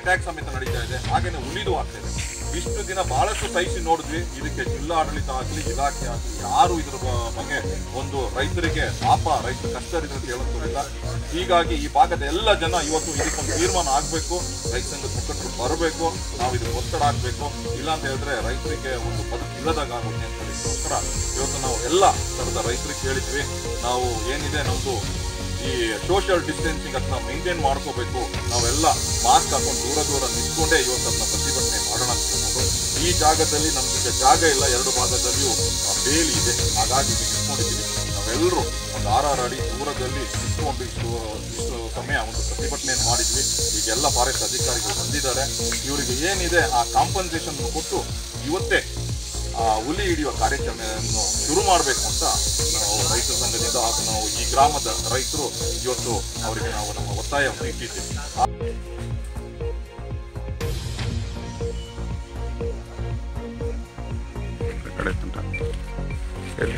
attack ಸಮೇತ ನಡೀತಾ ಇದೆ ಹಾಗೇನೆ ಉಳಿದು ಆಗ್ತಾ ಇದೆ ಇಷ್ಟು ದಿನ ಬಹಳಷ್ಟು ಸಹಿಸಿ ನೋಡಿದ್ವಿ ಇದಕ್ಕೆ ಜಿಲ್ಲಾಡಳಿತ ಆಗಲಿ ಇಲಾಖೆ ಆಗಲಿ ಯಾರು ಇದ್ರ ಬ- ಬಗ್ಗೆ ಒಂದು ರೈತರಿಗೆ ಪಾಪ ರೈತರ ಕಷ್ಟರಿದ್ರೆ ಅಂತ ಹೇಳೋದಿಲ್ಲ ಹೀಗಾಗಿ ಈ ಭಾಗದ ಎಲ್ಲ ಜನ ಇವತ್ತು ಇದಕ್ಕೊಂದು ತೀರ್ಮಾನ ಆಗಬೇಕು ರೈತ ಸಂಘದ ಮುಖಂಡರು ಬರಬೇಕು ನಾವು ಇದಕ್ಕೆ ಒತ್ತಡ ಹಾಕಬೇಕು ಇಲ್ಲ ಅಂತ ಹೇಳಿದ್ರೆ ರೈತರಿಗೆ ಒಂದು ಬದುಕು ಇಲ್ಲದಾಗ ಆಗುತ್ತೆ ಅಂತ ಹೇಳಿದಕ್ಕೋಸ್ಕರ ಇವತ್ತು ನಾವು ಎಲ್ಲ ಥರದ ರೈತರಿಗೆ ಹೇಳಿದ್ವಿ ನಾವು ಏನಿದೆ ನಮ್ಮದು ಈ ಸೋಷಿಯಲ್ ಡಿಸ್ಟೆನ್ಸಿಂಗ್ ಅದನ್ನ ಮೇಂಟೈನ್ ಮಾಡ್ಕೋಬೇಕು ನಾವೆಲ್ಲ ಮಾಸ್ಕ್ ಹಾಕೊಂಡು ದೂರ ದೂರ ನಿಂತ್ಕೊಂಡೇ ಇವತ್ತು ಅದನ್ನ ಪ್ರತಿಭಟನೆ ಮಾಡೋಣ ಅಂತ ಹೇಳ್ಬೋದು ಈ ಜಾಗದಲ್ಲಿ ನಮ್ಗೆ ಜಾಗ ಇಲ್ಲ ಎರಡು ಭಾಗದಲ್ಲಿಯೂ ಆ, ಬೇಲಿ ಇದೆ ಹಾಗಾಗಿ ಇಲ್ಲಿ ನಿಂತ್ಕೊಂಡಿದ್ದೀವಿ ನಾವೆಲ್ಲರೂ ಒಂದು ಆರಾರು ಅಡಿ ದೂರದಲ್ಲಿ ನಿಂತ್ಕೊಂಡು ಇಷ್ಟು ಇಷ್ಟು ಸಮಯ ಒಂದು ಪ್ರತಿಭಟನೆಯನ್ನು ಮಾಡಿದ್ವಿ ಈಗೆಲ್ಲ ಫಾರೆಸ್ಟ್ ಅಧಿಕಾರಿಗಳು ಬಂದಿದ್ದಾರೆ ಇವರಿಗೆ ಏನಿದೆ ಆ ಕಾಂಪನ್ಸೇಷನ್ ಕೊಟ್ಟು ಇವತ್ತೇ ಆ ಹುಲಿ ಹಿಡಿಯುವ ಕಾರ್ಯಾಚರಣೆಯನ್ನು ಶುರು ಮಾಡಬೇಕು ಅಂತ ನಾವು ರೈತ ಸಂಘದಿಂದ ಹಾಗೂ ನಾವು ಈ ಗ್ರಾಮದ ರೈತರು ಇವತ್ತು ಅವರಿಗೆ ನಾವು ನಮ್ಮ ಒತ್ತಾಯವನ್ನು ಇಟ್ಟಿದ್ದೀವಿ ಕಡೆ ತುಂಟ ಹೇಳಿ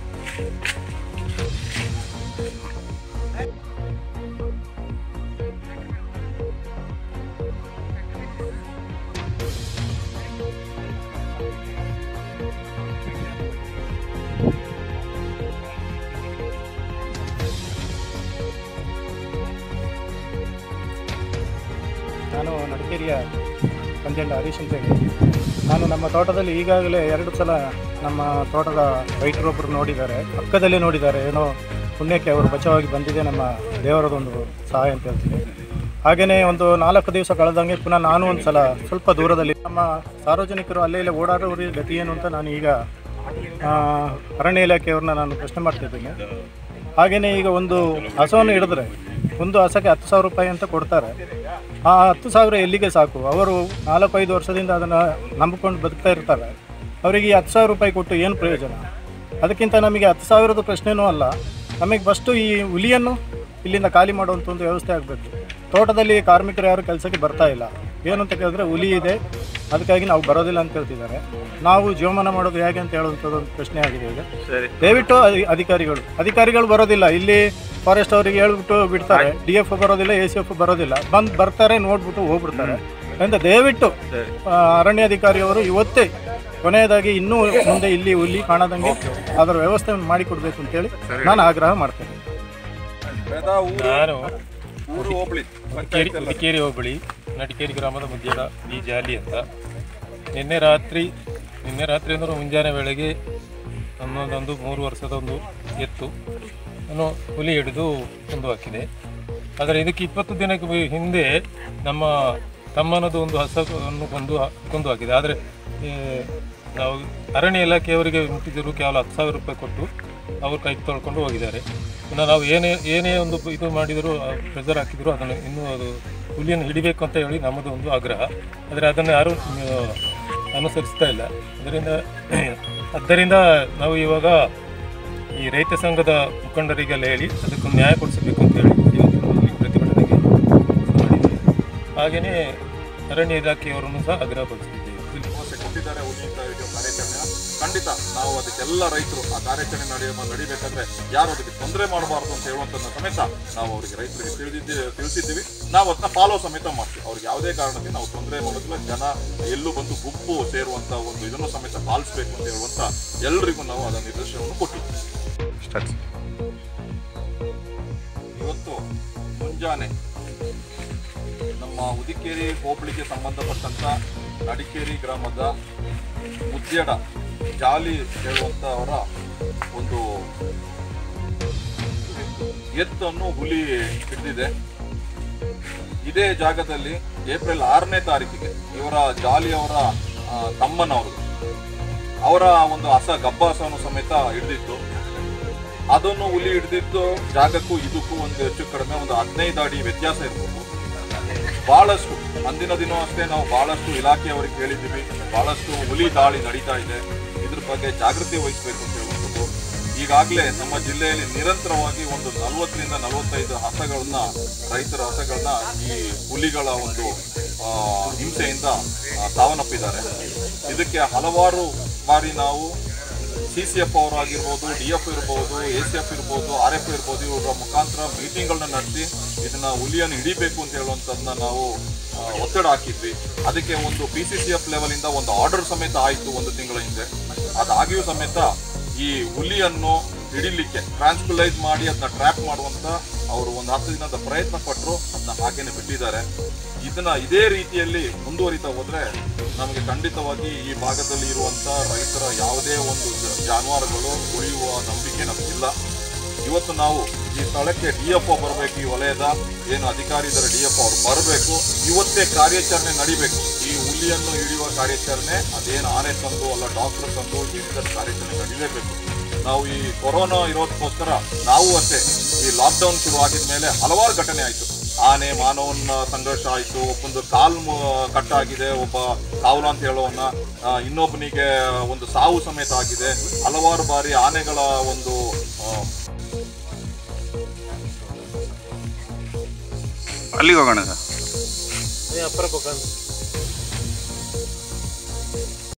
ನಾನು ನಡಕೇರಿಯ ಪಂಜಂಡ ಹರೀಶ್ ಅಂತ ಹೇಳಿ ನಾನು ನಮ್ಮ ತೋಟದಲ್ಲಿ ಈಗಾಗಲೇ ಎರಡು ಸಲ ನಮ್ಮ ತೋಟದ ರೈತರೊಬ್ಬರು ನೋಡಿದ್ದಾರೆ ಪಕ್ಕದಲ್ಲೇ ನೋಡಿದ್ದಾರೆ ಏನೋ ಪುಣ್ಯಕ್ಕೆ ಅವರು ಬಚಾವಾಗಿ ಬಂದಿದೆ ನಮ್ಮ ದೇವರದೊಂದು ಸಹಾಯ ಅಂತ ಹೇಳ್ತೀನಿ ಹಾಗೆಯೇ ಒಂದು ನಾಲ್ಕು ದಿವಸ ಕಳೆದಂಗೆ ಪುನಃ ನಾನು ಒಂದು ಸಲ ಸ್ವಲ್ಪ ದೂರದಲ್ಲಿ ನಮ್ಮ ಸಾರ್ವಜನಿಕರು ಅಲ್ಲೇ ಇಲ್ಲೇ ಓಡಾಡೋರಿಗೆ ಗತಿ ಏನು ಅಂತ ನಾನು ಈಗ ಆ, ಅರಣ್ಯ ಇಲಾಖೆಯವ್ರನ್ನ ನಾನು ಪ್ರಶ್ನೆ ಮಾಡ್ತಿದ್ದೀನಿ ಹಾಗೆಯೇ ಈಗ ಒಂದು ಹಸವನ್ನು ಹಿಡಿದ್ರೆ ಒಂದು ಹಸಕ್ಕೆ ಹತ್ತು ಸಾವಿರ ರೂಪಾಯಿ ಅಂತ ಕೊಡ್ತಾರೆ ಆ ಹತ್ತು ಸಾವಿರ ಎಲ್ಲಿಗೆ ಸಾಕು ಅವರು ನಾಲ್ಕೈದು ವರ್ಷದಿಂದ ಅದನ್ನು ನಂಬಿಕೊಂಡು ಬದುಕ್ತಾ ಇರ್ತಾರೆ ಅವರಿಗೆ ಈ ಹತ್ತು ಸಾವಿರ ರೂಪಾಯಿ ಕೊಟ್ಟು ಏನು ಪ್ರಯೋಜನ ಅದಕ್ಕಿಂತ ನಮಗೆ ಹತ್ತು ಸಾವಿರದ ಪ್ರಶ್ನೆನೂ ಅಲ್ಲ ನಮಗೆ ಫಸ್ಟು ಈ ಹುಲಿಯನ್ನು ಇಲ್ಲಿಂದ ಖಾಲಿ ಮಾಡುವಂಥ ಒಂದು ವ್ಯವಸ್ಥೆ ಆಗಬೇಕು ತೋಟದಲ್ಲಿ ಕಾರ್ಮಿಕರು ಯಾರು ಕೆಲಸಕ್ಕೆ ಬರ್ತಾ ಇಲ್ಲ ಏನು ಅಂತ ಕೇಳಿದ್ರೆ ಹುಲಿ ಇದೆ ಅದಕ್ಕಾಗಿ ನಾವು ಬರೋದಿಲ್ಲ ಅಂತ ಹೇಳ್ತಿದ್ದಾರೆ ನಾವು ಜೀವಮಾನ ಮಾಡೋದು ಹೇಗೆ ಅಂತ ಹೇಳುವಂಥದ್ದು ಒಂದು ಪ್ರಶ್ನೆ ಆಗಿದೆ ಈಗ ದಯವಿಟ್ಟು ಅಧಿ- ಅಧಿಕಾರಿಗಳು ಅಧಿಕಾರಿಗಳು ಬರೋದಿಲ್ಲ ಇಲ್ಲಿ ಫಾರೆಸ್ಟ್ ಅವರಿಗೆ ಹೇಳ್ಬಿಟ್ಟು ಬಿಡ್ತಾರೆ ಡಿ ಎಫ್ ಬರೋದಿಲ್ಲ ಎ ಸಿ ಎಫ್ ಬರೋದಿಲ್ಲ ಬಂದು ಬರ್ತಾರೆ ನೋಡ್ಬಿಟ್ಟು ಹೋಗ್ಬಿಡ್ತಾರೆ ಅಂತ ದಯವಿಟ್ಟು ಆ, ಅರಣ್ಯಾಧಿಕಾರಿಯವರು ಇವತ್ತೇ ಕೊನೆಯದಾಗಿ ಇನ್ನೂ ಮುಂದೆ ಇಲ್ಲಿ ಹುಲಿ ಕಾಣದಂಗೆ ಅದರ ವ್ಯವಸ್ಥೆಯನ್ನು ಮಾಡಿಕೊಡ್ಬೇಕು ಅಂತೇಳಿ ನಾನು ಆಗ್ರಹ ಮಾಡ್ತೇನೆ ವೇದ ಊರು ನಾನು ಊರು ಹೋಬಳಿ ಹುದಿಕೇರಿ ಹುದಿಕೇರಿ ಹೋಬಳಿ ನಡಿಕೇರಿ ಗ್ರಾಮದ ಮುದ್ಯಡ ಬಿ ಜಾಲಿ ಅಂತ ನಿನ್ನೆ ರಾತ್ರಿ ನಿನ್ನೆ ರಾತ್ರಿ ಅಂದ್ರೆ ಮುಂಜಾನೆ ವೇಳೆಗೆ ನನ್ನದೊಂದು ಮೂರು ವರ್ಷದ ಒಂದು ಎತ್ತು ನಾನು ಹುಲಿ ಹಿಡಿದು ಕೊಂದು ಹಾಕಿದೆ ಆದರೆ ಇದಕ್ಕೆ ಇಪ್ಪತ್ತು ದಿನಕ್ಕೆ ಮು- ಹಿಂದೆ ನಮ್ಮ ತಮ್ಮನದು ಒಂದು ಹಸವನ್ನು ಕೊಂದು ಹಾ- ಕೊಂದು ಹಾಕಿದೆ ಆದರೆ ಈ, ನಾವು ಅರಣ್ಯ ಇಲಾಖೆಯವರಿಗೆ ಮುಟ್ಟಿದ್ರು ಕೇವಲ ಹತ್ತು ಸಾವಿರ ರೂಪಾಯಿ ಕೊಟ್ಟು ಅವರು ಕೈ ತೊಳ್ಕೊಂಡು ಹೋಗಿದ್ದಾರೆ ಇನ್ನು ನಾವು ಏನೇ ಏನೇ ಒಂದು ಇದು ಮಾಡಿದರೂ ಪ್ರೆಸರ್ ಹಾಕಿದ್ರು ಅದನ್ನು ಇನ್ನೂ ಅದು ಹುಲಿಯನ್ನು ಹಿಡಿಬೇಕು ಅಂತ ಹೇಳಿ ನಮ್ಮದು ಒಂದು ಆಗ್ರಹ ಆದರೆ ಅದನ್ನು ಯಾರೂ ಆ, ಅನುಸರಿಸ್ತಾ ಇಲ್ಲ ಅದರಿಂದ ಆದ್ದರಿಂದ ನಾವು ಇವಾಗ ಈ ರೈತ ಸಂಘದ ಮುಖಂಡರಿಗೆಲ್ಲ ಹೇಳಿ ಅದಕ್ಕೊಂದು ನ್ಯಾಯ ಕೊಡಿಸಬೇಕು ಅಂತ ಹೇಳಿ ಇವತ್ತು ಈ ಪ್ರತಿಭಟನೆಗೆ ಮಾಡಿದ್ದೀವಿ ಹಾಗೆಯೇ ಅರಣ್ಯ ಇಲಾಖೆಯವರನ್ನು ಸಹ ಆಗ್ರಹಪಡಿಸಿದ್ದೇವೆ ಭರವಸೆ ಕೊಟ್ಟಿದ್ದಾರೆ ಉಳಿದ ಕಾರ್ಯಾಚರಣೆ ಖಂಡಿತ ನಾವು ಅದಕ್ಕೆಲ್ಲ ರೈತರು ಆ ಕಾರ್ಯಾಚರಣೆ ನಡೆಯ ನಡಿಬೇಕಾದ್ರೆ ಯಾರು ಅದಕ್ಕೆ ತೊಂದರೆ ಮಾಡಬಾರ್ದು ಅಂತ ಹೇಳುವಂಥದ್ದು ಸಮೇತ ನಾವು ಅವರಿಗೆ ರೈತರಿಗೆ ತಿಳಿದಿದ್ದೆ ತಿಳಿಸಿದ್ದೀವಿ ನಾವು ಅದನ್ನ ಫಾಲೋ ಸಮೇತ ಮಾಡ್ತೀವಿ ಅವ್ರಿಗೆ ಯಾವುದೇ ಕಾರಣಕ್ಕೆ ನಾವು ತೊಂದರೆ ಮಾಡೋದಿಲ್ಲ ಜನ ಎಲ್ಲೂ ಬಂದು ಗುಂಪು ಸೇರುವಂತ ಒಂದು ಇದನ್ನು ಸಮೇತ ಪಾಲಿಸಬೇಕು ಅಂತ ಹೇಳುವಂತ ಎಲ್ರಿಗೂ ನಾವು ಅದರ ನಿರ್ದೇಶನವನ್ನು ಕೊಟ್ಟಿದ್ದೀವಿ ಸ್ಟಾರ್ಟ್ ಇವತ್ತು ಮುಂಜಾನೆ ನಮ್ಮ ಉದಿಕೇರಿ ಹೋಬಳಿಗೆ ಸಂಬಂಧಪಟ್ಟಂತ ನಡಿಕೇರಿ ಗ್ರಾಮದ ಮುದ್ಯಡ ಜಾಲಿ ಹೇಳುವಂತ ಅವರ ಒಂದು ಎತ್ತನ್ನು ಹುಲಿ ಹಿಡಿದಿದೆ ಇದೇ ಜಾಗದಲ್ಲಿ ಏಪ್ರಿಲ್ ಆರನೇ ತಾರೀಕಿಗೆ ಇವರ ಜಾಲಿ ಅವರ ಆ, ತಮ್ಮನವರು ಅವರ ಒಂದು ಹಸ ಗಬ್ಬ ಹಸವನ್ನು ಸಮೇತ ಹಿಡಿದಿತ್ತು ಅದನ್ನು ಹುಲಿ ಹಿಡಿದಿದ್ದು ಜಾಗಕ್ಕೂ ಇದಕ್ಕೂ ಒಂದು ಹೆಚ್ಚು ಕಡಿಮೆ ಒಂದು ಹದಿನೈದು ಅಡಿ ವ್ಯತ್ಯಾಸ ಇರ್ಬೋದು ಬಹಳಷ್ಟು ಅಂದಿನ ದಿನ ಅಷ್ಟೇ ನಾವು ಬಹಳಷ್ಟು ಇಲಾಖೆಯವರಿಗೆ ಹೇಳಿದ್ದೀವಿ ಬಹಳಷ್ಟು ಹುಲಿ ದಾಳಿ ನಡೀತಾ ಇದೆ ಇದ್ರ ಬಗ್ಗೆ ಜಾಗೃತಿ ವಹಿಸಬೇಕು ಅಂತ ಹೇಳುವಂಥದ್ದು ಈಗಾಗಲೇ ನಮ್ಮ ಜಿಲ್ಲೆಯಲ್ಲಿ ನಿರಂತರವಾಗಿ ಒಂದು ನಲವತ್ತರಿಂದ ನಲವತ್ತೈದು ಹಸಗಳನ್ನ ರೈತರ ಹಸಗಳನ್ನ ಈ ಹುಲಿಗಳ ಒಂದು ಆ, ಹಿಂಸೆಯಿಂದ ಆ, ಸಾವನ್ನಪ್ಪಿದ್ದಾರೆ ಇದಕ್ಕೆ ಹಲವಾರು ಬಾರಿ ನಾವು ಸಿ ಸಿ ಎಫ್ ಅವರು ಆಗಿರ್ಬೋದು ಡಿ ಎಫ್ ಇರ್ಬೋದು ಎ ಸಿ ಎಫ್ ಇರ್ಬೋದು ಆರ್ ಎಫ್ ಇರ್ಬೋದು ಇವರ ಮುಖಾಂತರ ಮೀಟಿಂಗ್ಗಳನ್ನ ನಡೆಸಿ ಇದನ್ನ ಹುಲಿಯನ್ನು ಹಿಡಿಬೇಕು ಅಂತ ಹೇಳುವಂಥದ್ದನ್ನ ನಾವು ಆ, ಒತ್ತಡ ಹಾಕಿದ್ವಿ ಅದಕ್ಕೆ ಒಂದು ಪಿ ಸಿ ಸಿ ಎಫ್ ಲೆವೆಲಿಂದ ಒಂದು ಆರ್ಡರ್ ಸಮೇತ ಆಯಿತು ಒಂದು ತಿಂಗಳ ಹಿಂದೆ ಅದಾಗಿಯೂ ಸಮೇತ ಈ ಹುಲಿಯನ್ನು ಹಿಡಿಲಿಕ್ಕೆ ಟ್ರಾನ್ಸ್ಕ್ಯುಲೈಸ್ ಮಾಡಿ ಅದನ್ನ ಟ್ರ್ಯಾಪ್ ಮಾಡುವಂತ ಅವರು ಒಂದು ಹತ್ತು ದಿನದ ಪ್ರಯತ್ನ ಪಟ್ಟರು ಅದನ್ನ ಹಾಗೇನೆ ಬಿಟ್ಟಿದ್ದಾರೆ ಇದನ್ನ ಇದೇ ರೀತಿಯಲ್ಲಿ ಮುಂದುವರಿತಾ ಹೋದ್ರೆ ನಮಗೆ ಖಂಡಿತವಾಗಿ ಈ ಭಾಗದಲ್ಲಿ ಇರುವಂತ ರೈತರ ಯಾವುದೇ ಒಂದು ಜ- ಜಾನುವಾರುಗಳು ಉಳಿಯುವ ನಂಬಿಕೆ ನಮಗಿಲ್ಲ ಇವತ್ತು ನಾವು ಈ ಸ್ಥಳಕ್ಕೆ ಡಿ ಎಫ್ ಬರಬೇಕು ಈ ವಲಯದ ಏನು ಅಧಿಕಾರಿ ಇದ್ದಾರೆ ಡಿ ಎಫ್ ಅವರು ಬರಬೇಕು ಇವತ್ತೇ ಕಾರ್ಯಾಚರಣೆ ನಡಿಬೇಕು ಈ ಹುಲಿಯನ್ನು ಹಿಡಿಯುವ ಕಾರ್ಯಾಚರಣೆ ಅದೇನು ಆನೆ ತಂದು ಅಲ್ಲ ಡಾಕ್ಟರ್ ತಂದು ಈ ರೀತಿಯ ಕಾರ್ಯಾಚರಣೆ ನಡಿಲೇಬೇಕು ನಾವು ಈ ಕೊರೋನಾ ಇರೋದಕ್ಕೋಸ್ಕರ ನಾವು ಅಷ್ಟೇ ಈ ಲಾಕ್ಡೌನ್ ಶುರು ಆಗಿದ ಮೇಲೆ ಹಲವಾರು ಘಟನೆ ಆಯಿತು ಆನೆ ಮಾನವನ ಸಂಘರ್ಷ ಆಯಿತು ಒಬ್ಬೊಂದು ಕಾಲು ಮು- ಕಟ್ಟಾಗಿದೆ ಒಬ್ಬ ಕಾವಲ ಅಂತ ಹೇಳೋವನ್ನ ಆ, ಇನ್ನೊಬ್ಬನಿಗೆ ಒಂದು ಸಾವು ಸಮೇತ ಆಗಿದೆ ಹಲವಾರು ಬಾರಿ ಆನೆಗಳ ಒಂದು ಆ, ಅಲ್ಲಿಗೆ ಹೋಗೋಣ ಸರ್ ಅಪ್ಪರ ಪಕ್ಕ